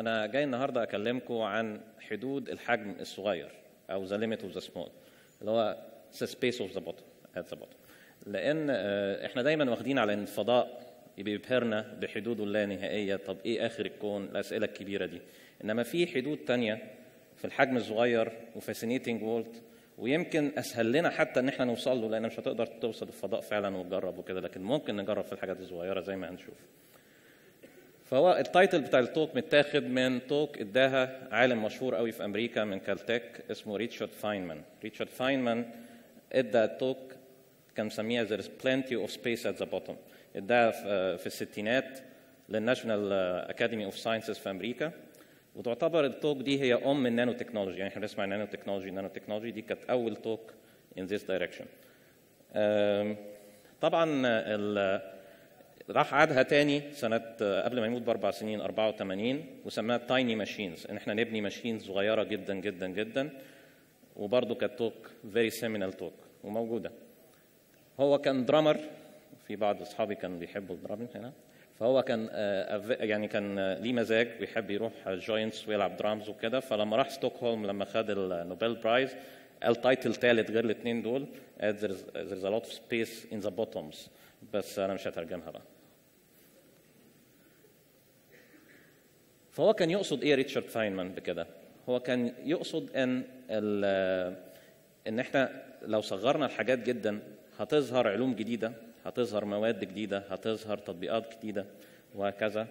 انا جاي النهارده اكلمكم عن حدود الحجم الصغير او the limit of the small اللي هو the space of the bottom at the bottom لان آه، احنا دايما واخدين على ان الفضاء بيبهرنا بحدوده اللانهائيه طب ايه اخر الكون الاسئله الكبيره دي انما في حدود تانية في الحجم الصغير وفاسينيتنج وولد ويمكن اسهل لنا حتى ان احنا نوصل له لان مش هتقدر توصل الفضاء فعلا وتجرب وكده لكن ممكن نجرب في الحاجات الصغيره زي ما هنشوف فهو التايتل بتاع التوك متاخد من توك اداها عالم مشهور قوي في امريكا من كالتك اسمه ريتشارد فاينمان ريتشارد فاينمان ادى توك كان مسميها there is plenty of space at the bottom اداها في في الستينات للناشونال اكاديمي اوف ساينسز في امريكا وتعتبر التوك دي هي ام النانو تكنولوجي يعني احنا بنسمع نانو تكنولوجي نانو تكنولوجي دي كانت اول توك in this direction أم، طبعا ال- راح عادها تاني سنة قبل ما يموت بأربع سنين 84 وسماها تايني ماشينز إن إحنا نبني ماشينز صغيرة جدا جدا جدا وبرضه كانت توك فيري سيمينال توك وموجودة هو كان درامر في بعض أصحابي كانوا بيحبوا الدرامر هنا فهو كان آه، أف- يعني كان آه، ليه مزاج بيحب يروح جوينتس ويلعب درامز وكده فلما راح ستوكهولم لما خد النوبل برايز قال تايتل ثالث غير الاثنين دول قال there's, there's a lot of space in the bottoms بس انا مش هترجمها بقى فهو كان يقصد ايه ريتشارد فاينمان بكده؟ هو كان يقصد ان ال- ان احنا لو صغرنا الحاجات جدا هتظهر علوم جديده، هتظهر مواد جديده، هتظهر تطبيقات جديده وهكذا.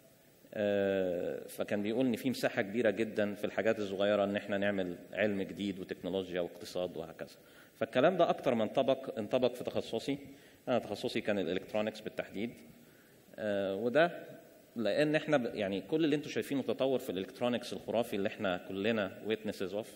آه، فكان بيقول ان في مساحه كبيره جدا في الحاجات الصغيره ان احنا نعمل علم جديد وتكنولوجيا واقتصاد وهكذا. فالكلام ده اكتر من طبق انطبق في تخصصي. انا تخصصي كان الالكترونكس بالتحديد. آه، وده لان احنا ب- يعني كل اللي انتم شايفينه تطور في الالكترونكس الخرافي اللي احنا كلنا ويتنسز اوف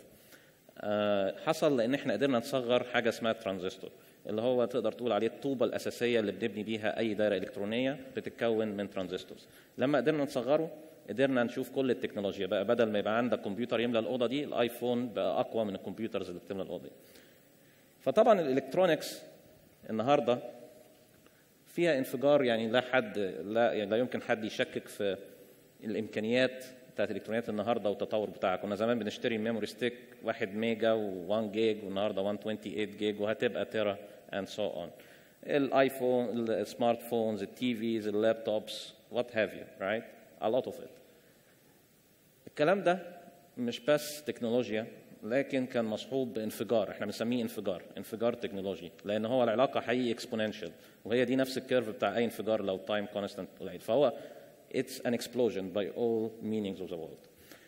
حصل لان احنا قدرنا نصغر حاجه اسمها ترانزستور اللي هو تقدر تقول عليه الطوبه الاساسيه اللي بنبني بيها اي دايره الكترونيه بتتكون من ترانزستورز لما قدرنا نصغره قدرنا نشوف كل التكنولوجيا بقى بدل ما يبقى عندك كمبيوتر يملى الاوضه دي الايفون بقى اقوى من الكمبيوترز اللي بتملى الاوضه دي فطبعا الالكترونكس النهارده فيها انفجار يعني لا حد لا يعني لا يمكن حد يشكك في الامكانيات بتاعت الالكترونيات النهارده والتطور بتاعها كنا زمان بنشتري ميموري ستيك 1 ميجا و1 جيج والنهارده 128 جيج وهتبقى تيرا اند سو اون الايفون السمارت فونز التي فيز اللابتوبس وات هاف يو رايت a lot of it الكلام ده مش بس تكنولوجيا لكن كان مصحوب بانفجار احنا بنسميه انفجار انفجار تكنولوجي لان هو العلاقه حقيقي اكسبوننشال وهي دي نفس الكيرف بتاع اي انفجار لو تايم كونستانت قليل فهو it's an explosion by all meanings of the world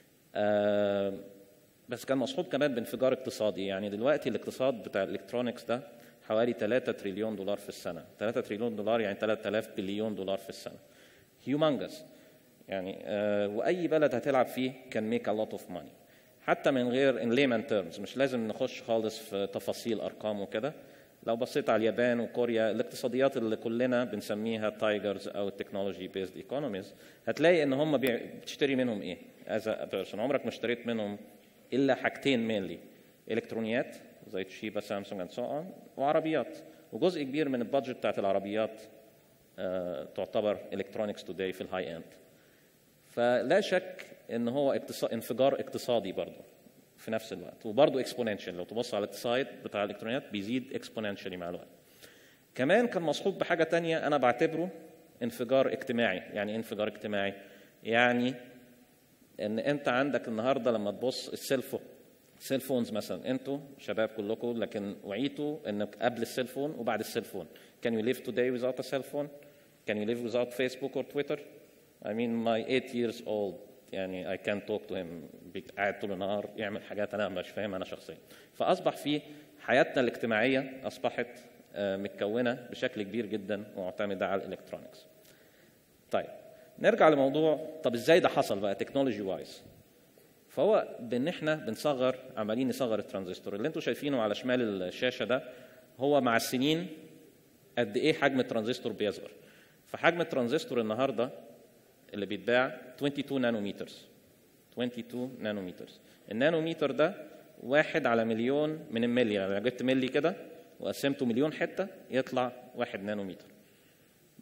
آه بس كان مصحوب كمان بانفجار اقتصادي يعني دلوقتي الاقتصاد بتاع الالكترونكس ده حوالي 3 تريليون دولار في السنه 3 تريليون دولار يعني 3000 بليون دولار في السنه هيومانجس يعني آه واي بلد هتلعب فيه كان ميك ا لوت اوف ماني حتى من غير ان ليمان تيرمز مش لازم نخش خالص في تفاصيل ارقام وكده لو بصيت على اليابان وكوريا الاقتصاديات اللي كلنا بنسميها تايجرز او التكنولوجي بيزد ايكونوميز هتلاقي ان هم بيع- بتشتري منهم ايه؟ از بيرسون عمرك ما اشتريت منهم الا حاجتين مينلي الكترونيات زي تشيبا سامسونج اند سو اون وعربيات وجزء كبير من البادجت بتاعت العربيات آه، تعتبر الكترونكس توداي في الهاي اند فلا شك ان هو اقتصاد انفجار اقتصادي برضه في نفس الوقت وبرضه اكسبوننشال لو تبص على الاقتصاد بتاع الالكترونيات بيزيد اكسبوننشالي مع الوقت كمان كان مصحوب بحاجه تانية انا بعتبره انفجار اجتماعي يعني إيه انفجار اجتماعي يعني ان انت عندك النهارده لما تبص السيلفون سيل فونز مثلا انتوا شباب كلكم لكن وعيتوا انك قبل السيلفون وبعد السيلفون can you live today without a cell phone can you live without Facebook or Twitter I mean my eight years old يعني I can't talk to him بي- قاعد طول النهار يعمل حاجات انا مش فاهمها انا شخصيا فاصبح في حياتنا الاجتماعيه اصبحت آه، متكونه بشكل كبير جدا ومعتمده على الالكترونكس طيب نرجع لموضوع طب ازاي ده حصل بقى تكنولوجي وايز فهو بان احنا بنصغر عمالين نصغر الترانزستور اللي انتم شايفينه على شمال الشاشه ده هو مع السنين قد ايه حجم الترانزستور بيصغر فحجم الترانزستور النهارده اللي بيتباع 22 نانومترز 22 نانومترز النانومتر ده واحد على مليون من الملي يعني لو جبت ملي كده وقسمته مليون حته يطلع واحد نانومتر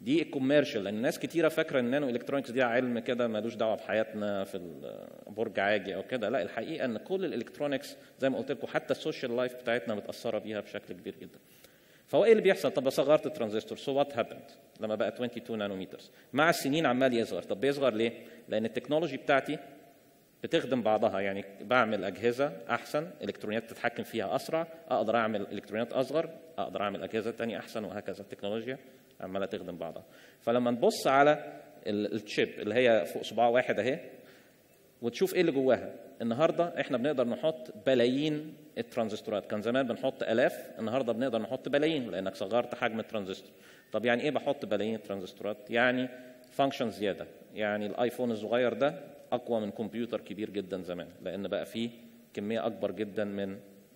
دي الكوميرشال لان ناس كتيره فاكره ان النانو الكترونكس دي علم كده ملوش دعوه بحياتنا في برج عاجي او كده لا الحقيقه ان كل الالكترونكس زي ما قلت لكم حتى السوشيال لايف بتاعتنا متاثره بيها بشكل كبير جدا فهو ايه اللي بيحصل طب صغرت الترانزستور سو وات هابند لما بقى 22 نانومترز مع السنين عمال يصغر طب بيصغر ليه لان التكنولوجي بتاعتي بتخدم بعضها يعني بعمل اجهزه احسن الكترونيات تتحكم فيها اسرع اقدر اعمل الكترونيات اصغر اقدر اعمل اجهزه تانية احسن وهكذا التكنولوجيا عماله تخدم بعضها فلما نبص على التشيب اللي هي فوق صباع واحد اهي وتشوف ايه اللي جواها النهارده احنا بنقدر نحط بلايين الترانزستورات كان زمان بنحط الاف النهارده بنقدر نحط بلايين لانك صغرت حجم الترانزستور طب يعني ايه بحط بلايين الترانزستورات يعني فانكشن زياده يعني الايفون الصغير ده اقوى من كمبيوتر كبير جدا زمان لان بقى فيه كميه اكبر جدا من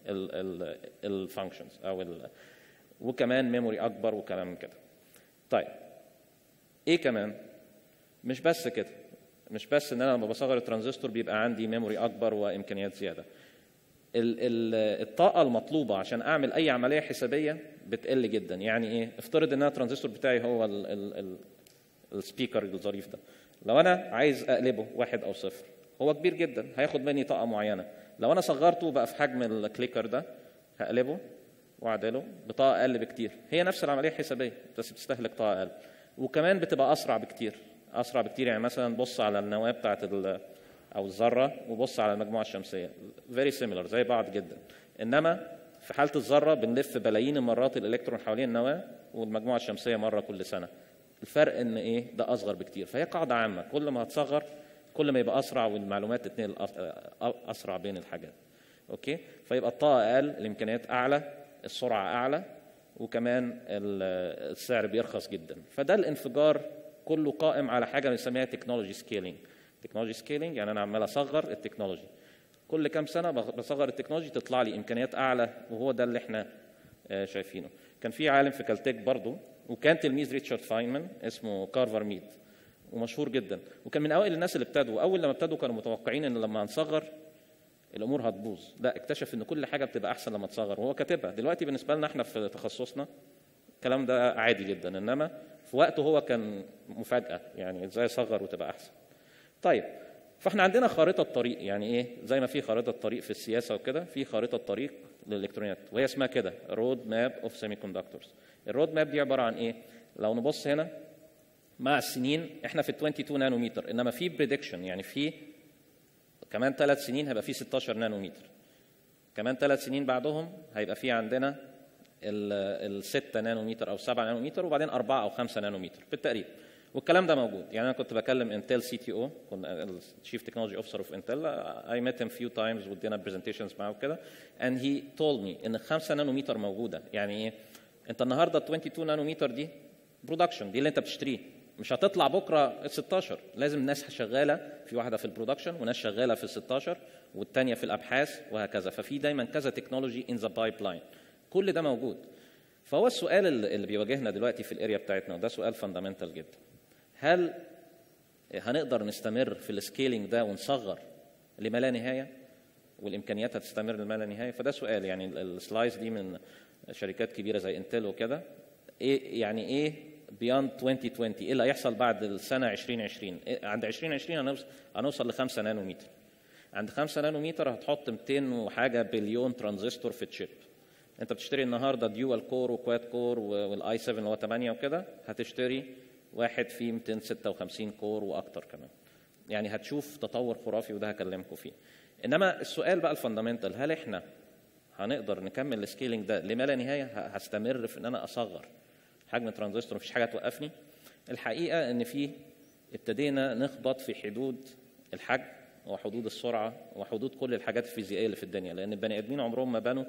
الفانكشنز او ال وكمان ميموري اكبر وكلام من كده طيب ايه كمان مش بس كده مش بس ان انا لما بصغر الترانزستور بيبقى عندي ميموري اكبر وامكانيات زياده ال- ال- الطاقه المطلوبه عشان اعمل اي عمليه حسابيه بتقل جدا يعني ايه افترض ان انا الترانزستور بتاعي هو ال- ال- ال- السبيكر الظريف ده لو انا عايز اقلبه واحد او صفر هو كبير جدا هياخد مني طاقه معينه لو انا صغرته بقى في حجم الكليكر ده هقلبه واعدله بطاقه اقل بكتير هي نفس العمليه الحسابيه بس بتستهلك طاقه اقل وكمان بتبقى اسرع بكتير اسرع بكتير يعني مثلا بص على النواه بتاعت ال- او الذره وبص على المجموعه الشمسيه فيري سيميلر زي بعض جدا انما في حاله الذره بنلف بلايين المرات الالكترون حوالين النواه والمجموعه الشمسيه مره كل سنه الفرق ان ايه ده اصغر بكتير فهي قاعده عامه كل ما هتصغر كل ما يبقى اسرع والمعلومات تتنقل أس- أ- اسرع بين الحاجات اوكي فيبقى الطاقه اقل الامكانيات اعلى السرعه اعلى وكمان ال- السعر بيرخص جدا فده الانفجار كله قائم على حاجه بنسميها تكنولوجي سكيلينج تكنولوجي سكيلينج يعني انا عمال اصغر التكنولوجي كل كام سنه بغ- بصغر التكنولوجي تطلع لي امكانيات اعلى وهو ده اللي احنا آه، شايفينه كان في عالم في كالتك برضه وكان تلميذ ريتشارد فاينمان اسمه كارفر ميد ومشهور جدا وكان من اوائل الناس اللي ابتدوا اول لما ابتدوا كانوا متوقعين ان لما هنصغر الامور هتبوظ لا اكتشف ان كل حاجه بتبقى احسن لما تصغر وهو كاتبها دلوقتي بالنسبه لنا احنا في تخصصنا الكلام ده عادي جدا انما في وقته هو كان مفاجاه يعني ازاي اصغر وتبقى احسن طيب فاحنا عندنا خارطه طريق يعني ايه زي ما في خارطه طريق في السياسه وكده في خارطه طريق للالكترونيات وهي اسمها كده رود ماب اوف سيمي كوندكتورز الرود ماب دي عباره عن ايه لو نبص هنا مع السنين احنا في 22 نانومتر انما في بريدكشن يعني في كمان ثلاث سنين هيبقى في 16 نانومتر كمان ثلاث سنين بعدهم هيبقى في عندنا ال 6 نانومتر او 7 نانومتر وبعدين 4 او 5 نانومتر بالتقريب والكلام ده موجود يعني انا كنت بكلم انتل سي تي او الشيف تكنولوجي اوفيسر اوف انتل اي ميت هيم فيو تايمز وادينا برزنتيشنز معاه وكده اند هي تولد مي ان 5 نانومتر موجوده يعني ايه انت النهارده 22 نانومتر دي برودكشن دي اللي انت بتشتريه مش هتطلع بكره ال 16 لازم ناس شغاله في واحده في البرودكشن وناس شغاله في ال 16 والثانيه في الابحاث وهكذا ففي دايما كذا تكنولوجي ان ذا بايب لاين كل ده موجود فهو السؤال اللي اللي بيواجهنا دلوقتي في الاريا بتاعتنا وده سؤال فاندامنتال جدا هل هنقدر نستمر في السكيلينج ده ونصغر لما لا نهايه والامكانيات هتستمر لما لا نهايه فده سؤال يعني ال- السلايز دي من شركات كبيره زي انتل وكده ايه يعني ايه بياند 2020 ايه اللي هيحصل بعد السنه 2020 إيه عند 2020 هنوصل هنوصل ل 5 نانومتر عند 5 نانومتر هتحط 200 وحاجه بليون ترانزستور في تشيب انت بتشتري النهارده ديوال كور وكواد كور والاي 7 اللي هو 8 وكده هتشتري واحد فيه 256 كور واكتر كمان يعني هتشوف تطور خرافي وده هكلمكم فيه انما السؤال بقى الفاندامنتال هل احنا هنقدر نكمل السكيلينج ده لما لا نهايه ه- هستمر في ان انا اصغر حجم ترانزستور مفيش حاجه توقفني الحقيقه ان في ابتدينا نخبط في حدود الحجم وحدود السرعه وحدود كل الحاجات الفيزيائيه اللي في الدنيا لان البني ادمين عمرهم ما بنوا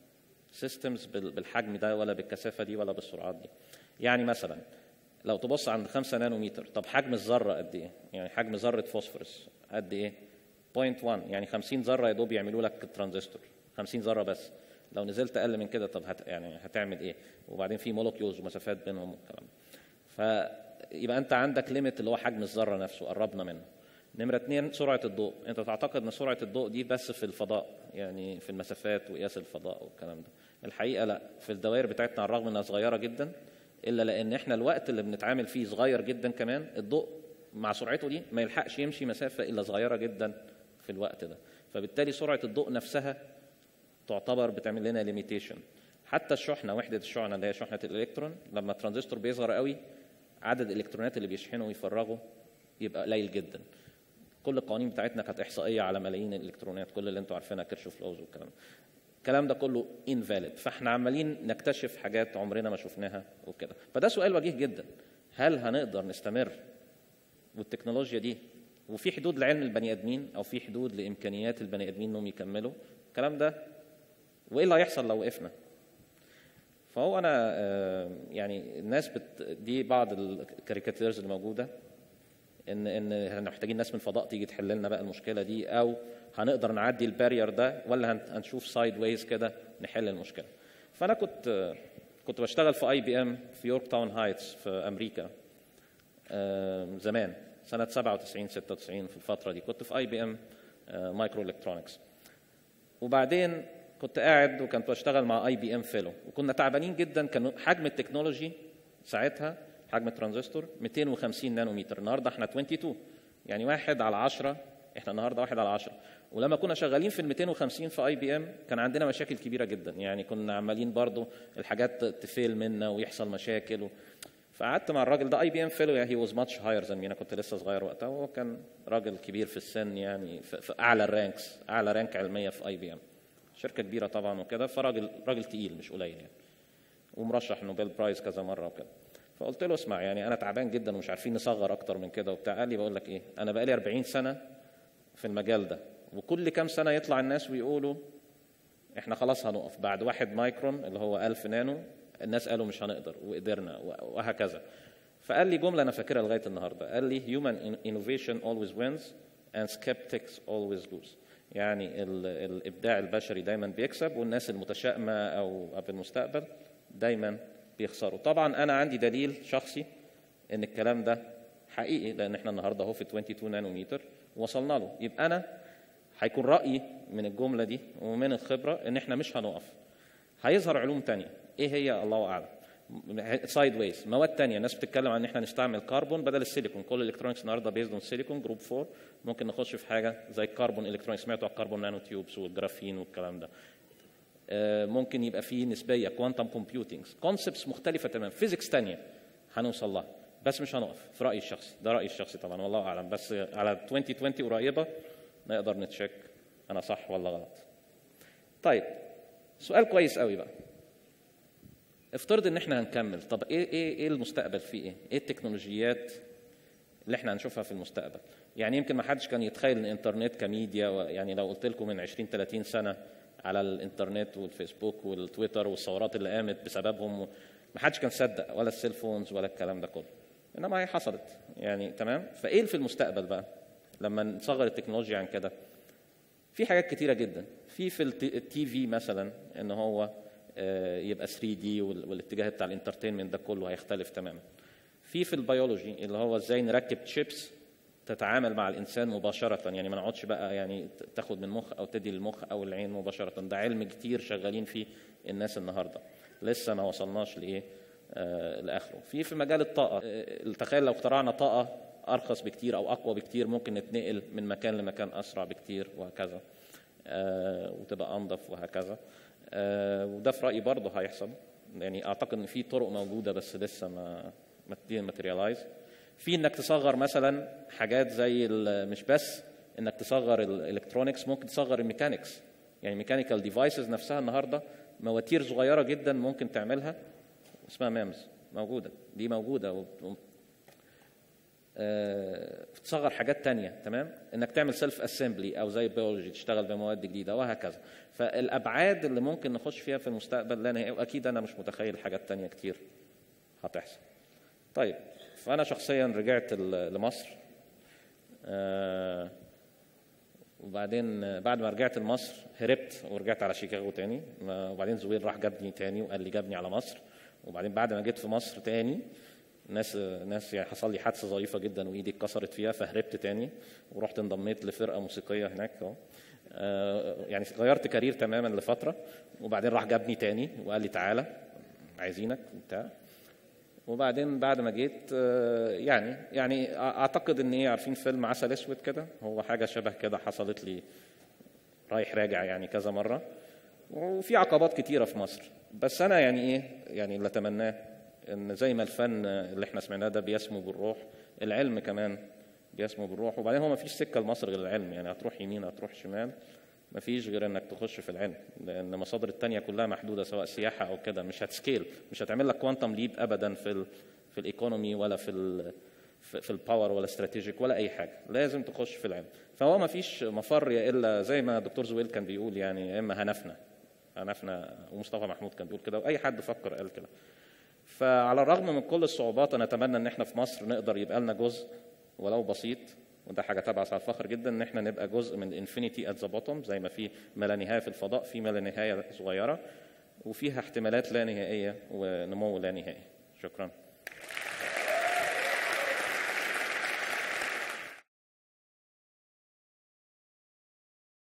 سيستمز بالحجم ده ولا بالكثافه دي ولا بالسرعات دي يعني مثلا لو تبص عند 5 نانومتر طب حجم الذره قد ايه يعني حجم ذره فوسفورس قد ايه 0.1 يعني 50 ذره يا دوب يعملوا لك الترانزستور 50 ذره بس لو نزلت اقل من كده طب هت يعني هتعمل ايه وبعدين في مولكيولز ومسافات بينهم والكلام ده. فيبقى انت عندك ليميت اللي هو حجم الذره نفسه قربنا منه نمرة اتنين سرعة الضوء، أنت تعتقد إن سرعة الضوء دي بس في الفضاء، يعني في المسافات وقياس الفضاء والكلام ده. الحقيقة لا، في الدوائر بتاعتنا على الرغم إنها صغيرة جدا الا لان احنا الوقت اللي بنتعامل فيه صغير جدا كمان الضوء مع سرعته دي ما يلحقش يمشي مسافه الا صغيره جدا في الوقت ده فبالتالي سرعه الضوء نفسها تعتبر بتعمل لنا ليميتيشن حتى الشحنه وحده الشحنه اللي هي شحنه الالكترون لما الترانزستور بيصغر قوي عدد الالكترونات اللي بيشحنوا ويفرغوا يبقى قليل جدا كل القوانين بتاعتنا كانت احصائيه على ملايين الالكترونات كل اللي انتوا عارفينها كيرشوف لوز والكلام ده الكلام ده كله انفاليد فاحنا عمالين نكتشف حاجات عمرنا ما شفناها وكده فده سؤال وجيه جدا هل هنقدر نستمر والتكنولوجيا دي وفي حدود لعلم البني ادمين او في حدود لامكانيات البني ادمين انهم يكملوا الكلام ده وايه اللي هيحصل لو وقفنا فهو انا آه، يعني الناس بت دي بعض الكاريكاتيرز اللي موجوده ان ان احنا محتاجين ناس من الفضاء تيجي تحل لنا بقى المشكله دي او هنقدر نعدي البارير ده ولا هن- هنشوف سايد ويز كده نحل المشكله فانا كنت كنت بشتغل في اي بي ام في يورك تاون هايتس في امريكا آم، زمان سنه 97 96 في الفتره دي كنت في اي بي ام مايكرو الكترونكس وبعدين كنت قاعد وكنت بشتغل مع اي بي ام فيلو وكنا تعبانين جدا كان حجم التكنولوجي ساعتها حجم الترانزستور 250 نانومتر النهارده احنا 22 يعني واحد على 10 احنا النهارده واحد على 10 ولما كنا شغالين في ال 250 في اي بي ام كان عندنا مشاكل كبيره جدا يعني كنا عمالين برضو الحاجات تفيل منا ويحصل مشاكل و... فقعدت مع الراجل ده اي بي ام فيلو يعني هي واز ماتش هاير ذان انا كنت لسه صغير وقتها وهو كان راجل كبير في السن يعني في, في اعلى الرانكس اعلى رانك علميه في اي بي ام شركه كبيره طبعا وكده فراجل راجل تقيل مش قليل يعني ومرشح نوبل برايز كذا مره وكده فقلت له اسمع يعني انا تعبان جدا ومش عارفين نصغر اكتر من كده وبتاع قال لي بقول لك ايه انا بقالي 40 سنه في المجال ده وكل كام سنه يطلع الناس ويقولوا احنا خلاص هنقف بعد واحد مايكرون اللي هو 1000 نانو الناس قالوا مش هنقدر وقدرنا وهكذا فقال لي جمله انا فاكرها لغايه النهارده قال لي human innovation always wins and skeptics always lose يعني ال- الابداع البشري دايما بيكسب والناس المتشائمه او في المستقبل دايما بيخسروا طبعا انا عندي دليل شخصي ان الكلام ده حقيقي لان احنا النهارده اهو في 22 نانومتر وصلنا له يبقى انا هيكون رايي من الجمله دي ومن الخبره ان احنا مش هنقف هيظهر علوم تانية ايه هي الله اعلم سايد ويز مواد تانية الناس بتتكلم عن ان احنا نستعمل كربون بدل السيليكون كل الالكترونكس النهارده بيزد اون سيليكون جروب 4 ممكن نخش في حاجه زي الكربون الكترونكس سمعتوا على الكربون نانو تيوبس والجرافين والكلام ده آه، ممكن يبقى فيه نسبيه كوانتم كومبيوتنج كونسبتس مختلفه تماما فيزيكس تانية هنوصل لها بس مش هنقف في رايي الشخصي ده رايي الشخصي طبعا والله اعلم بس على 2020 قريبه نقدر نتشيك انا صح ولا غلط طيب سؤال كويس قوي بقى افترض ان احنا هنكمل طب ايه ايه ايه المستقبل فيه ايه ايه التكنولوجيات اللي احنا هنشوفها في المستقبل يعني يمكن ما حدش كان يتخيل ان الانترنت كميديا و- يعني لو قلت لكم من 20 30 سنه على الانترنت والفيسبوك والتويتر والثورات اللي قامت بسببهم ما حدش كان صدق ولا السيلفونز ولا الكلام ده كله انما هي حصلت يعني تمام فايه اللي في المستقبل بقى لما نصغر التكنولوجيا عن كده في حاجات كتيرة جدا في في التي في مثلا ان هو آه، يبقى 3 دي والاتجاه بتاع الانترتينمنت ده كله هيختلف تماما في في البيولوجي اللي هو ازاي نركب تشيبس تتعامل مع الانسان مباشره يعني ما نقعدش بقى يعني ت- تاخد من مخ او تدي للمخ او العين مباشره ده علم كتير شغالين فيه الناس النهارده لسه ما وصلناش لايه آه لاخره في في مجال الطاقه آه، تخيل لو اخترعنا طاقه ارخص بكتير او اقوى بكتير ممكن نتنقل من مكان لمكان اسرع بكتير وهكذا آه وتبقى انظف وهكذا آه وده في رايي برضه هيحصل يعني اعتقد ان في طرق موجوده بس لسه ما ما ماتريالايز في انك تصغر مثلا حاجات زي ال- مش بس انك تصغر الالكترونكس ممكن تصغر الميكانكس يعني ميكانيكال ديفايسز نفسها النهارده مواتير صغيره جدا ممكن تعملها اسمها مامز موجوده دي موجوده و- و- آه، تصغر حاجات تانية تمام انك تعمل سيلف اسمبلي او زي بيولوجي تشتغل بمواد جديده وهكذا فالابعاد اللي ممكن نخش فيها في المستقبل لا نهائي واكيد انا مش متخيل حاجات تانية كتير هتحصل طيب فانا شخصيا رجعت ل- لمصر آه، وبعدين آه، بعد ما رجعت لمصر هربت ورجعت على شيكاغو تاني ما- وبعدين زويل راح جابني تاني وقال لي جابني على مصر وبعدين بعد ما جيت في مصر تاني ناس ناس يعني حصل لي حادثه ظريفه جدا وايدي اتكسرت فيها فهربت تاني ورحت انضميت لفرقه موسيقيه هناك اهو آه، يعني غيرت كارير تماما لفتره وبعدين راح جابني تاني وقال لي تعالى عايزينك وبتاع وبعدين بعد ما جيت آه، يعني يعني اعتقد ان ايه عارفين فيلم عسل اسود كده هو حاجه شبه كده حصلت لي رايح راجع يعني كذا مره وفي عقبات كتيره في مصر بس انا يعني ايه يعني اللي اتمناه ان زي ما الفن اللي احنا سمعناه ده بيسمو بالروح العلم كمان بيسمو بالروح وبعدين هو ما فيش سكه لمصر غير العلم يعني هتروح يمين هتروح شمال ما فيش غير انك تخش في العلم لان المصادر التانية كلها محدوده سواء سياحه او كده مش هتسكيل مش هتعمل لك كوانتم ليب ابدا في ال في الايكونومي ولا في ال في في الباور ولا استراتيجيك ولا اي حاجه لازم تخش في العلم فهو ما فيش مفر يا الا زي ما الدكتور زويل كان بيقول يعني يا اما هنفنا هنفنا ومصطفى محمود كان بيقول كده واي حد فكر قال كده فعلى الرغم من كل الصعوبات انا اتمنى ان احنا في مصر نقدر يبقى لنا جزء ولو بسيط وده حاجه تبعث على الفخر جدا ان احنا نبقى جزء من الانفينيتي ات ذا بوتوم زي ما في ما لا نهايه في الفضاء في ما لا نهايه صغيره وفيها احتمالات لا نهائيه ونمو لا نهائي شكرا